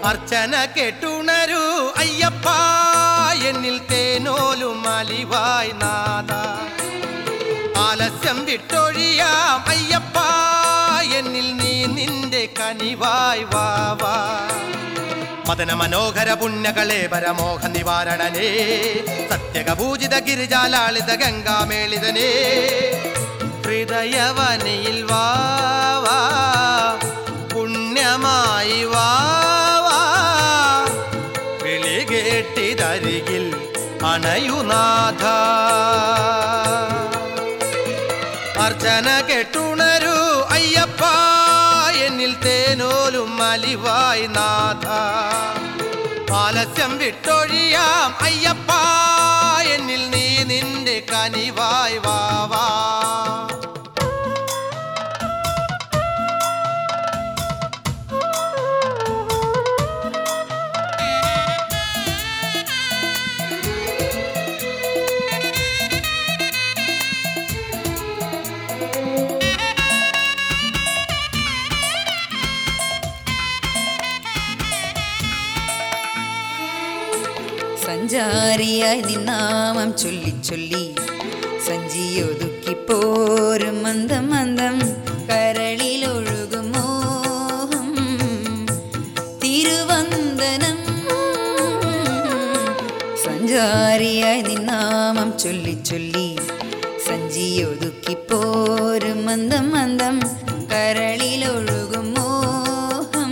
അർച്ചന കേട്ടുണരൂ അയ്യപ്പ എന്നിൽ തേനോലും അലിവായി നാദ ആലസ്യം വിട്ടൊഴിയാം അയ്യപ്പ എന്നിൽ നീ നിന്റെ കനിവായി വാവാ മദന മനോഹര പുണ്യകളെ പരമോഹ നിവാരണനേ സത്യകപൂജിത ഗിരിജാലാളിത ഗംഗാമേളിതനേ ഹൃദയവനയിൽ വാവാ പുണ്യമായി വാവാ വിളി കേട്ടിതരികിൽ അണയുനാഥ അർച്ചന കെട്ടുണരൂ അയ്യപ്പ എന്നിൽ തേനോലും അലിവായി നാഥ ആലസ്യം വിട്ടൊഴിയാം അയ്യപ്പ എന്നിൽ നീ നിന്റെ കനിവായി വാവാ സഞ്ചാരിയായി നിന്നാമം ചൊല്ലി ചൊല്ലി സഞ്ചിയൊതുക്കി പോരും മന്ദം മന്ദം കരളിലൊഴുകും മോഹം തിരുവന്ദനം സഞ്ചാരിയായി നിന്നാമം ചൊല്ലി ചൊല്ലി സഞ്ചിയൊതുക്കി പോരും മന്ദം മന്ദം കരളിലൊഴുകും മോഹം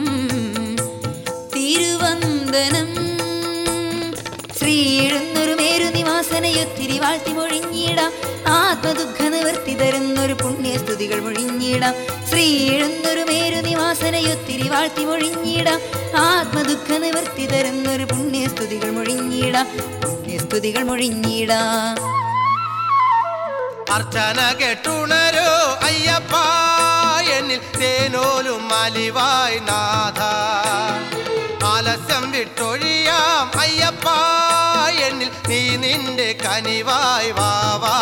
തിരുവന്ദനം ശ്രീഴുന്നൊരു മേരു നിവാസനയൊത്തിരി വാഴ്ത്തി മൊഴിഞ്ഞിടാം ആത്മദുഃഖ നിവർത്തി തരുന്നൊരു പുണ്യസ്തുതികൾ മൊഴിഞ്ഞിടാം ശ്രീഴുന്നൊരു മേരു നിവാസനയൊത്തിരി വാഴ്ത്തി മൊഴിഞ്ഞിടാം ആത്മദുഃഖ നിവർത്തി തരുന്നൊരു പുണ്യസ്തുതികൾ മൊഴിഞ്ഞിടാം പുണ്യസ്തുതികൾ മൊഴിഞ്ഞിടാം അർച്ചന കെട്ടുണരോ അയ്യപ്പ എന്നിൽ തേനോലും അലിവായി നാഥ ആലസ്യം വിട്ടൊഴിയാം അയ്യപ്പ എന്നിൽ നീ നിന്റെ കനിവായി വാവാ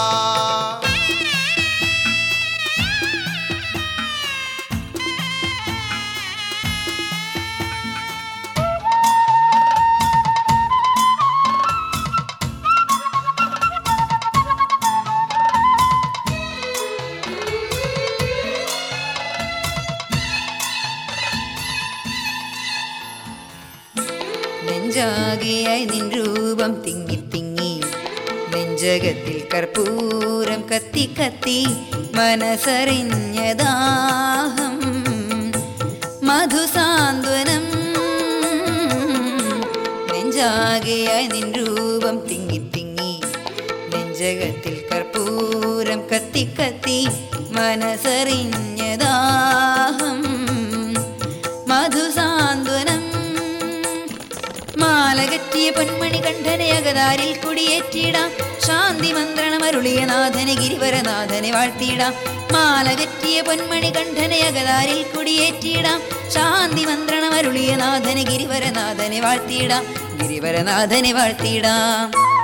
നെഞ്ചാകെയായി നിൻ രൂപം തിങ്ങി തിങ്ങി നെഞ്ചകത്തിൽ കർപ്പൂരം കത്തി കത്തി മനസ്സറിഞ്ഞതാഹം മധുസാന്ത്വനം നെഞ്ചാകെയായി നിൻ രൂപം തിങ്ങി തിങ്ങി നെഞ്ചകത്തിൽ കർപ്പൂരം കത്തി കത്തി മനസ്സറിഞ്ഞതാഹം മധുസാന്ത്വനം മാലകറ്റിയ പൊന്മണി കണ്ഠനെ അകതാരിൽ കുടിയേറ്റിടാം ശാന്തി മന്ത്രണം അരുളിയ നാഥനെ ഗിരിവരനാഥനെ വാഴ്ത്തിയിടാം മാലകറ്റിയ പൊന്മണി കണ്ഠനെ അകതാരിൽ കുടിയേറ്റിടാം ശാന്തി മന്ത്രണം അരുളിയ നാഥനെ ഗിരിവരനാഥനെ വാഴ്ത്തിയിടാം ഗിരിവരനാഥനെ വാഴ്ത്തിയിടാം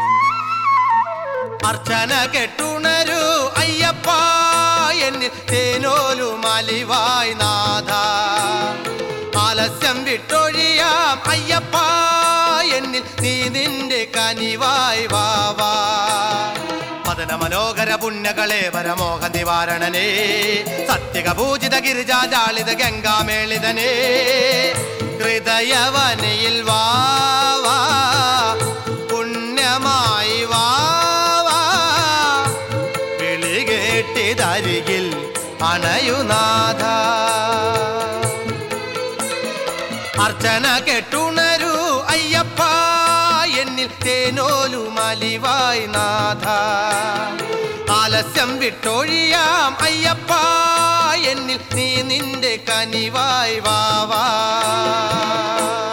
അർച്ചന കെട്ടുണരൂ അയ്യപ്പ എന്നിൽ തേനോലും അലിവായി നാഥ ആലസ്യം വിട്ടൊഴിയാം അയ്യപ്പ എന്നിൽ നീ നിന്റെ കനിവായി വാവാ മദന മനോഹര പുണ്യകളെ പരമോഹ നിവാരണനേ സത്യകപൂജിത ഗിരിജാജാളിത ഗംഗാമേളിതനേ ഹൃദയവനയിൽ വാവാ പുണ്യമായി വാവാ വിളി കേട്ടിതരികിൽ അണയുനാഥ അർച്ചന കെട്ടുണരൂ അയ്യപ്പ എന്നിൽ തേനോലും അലിവായി നാഥ ആലസ്യം വിട്ടൊഴിയാം അയ്യപ്പ എന്നിൽ നീ നിന്റെ കനിവായി വാവാ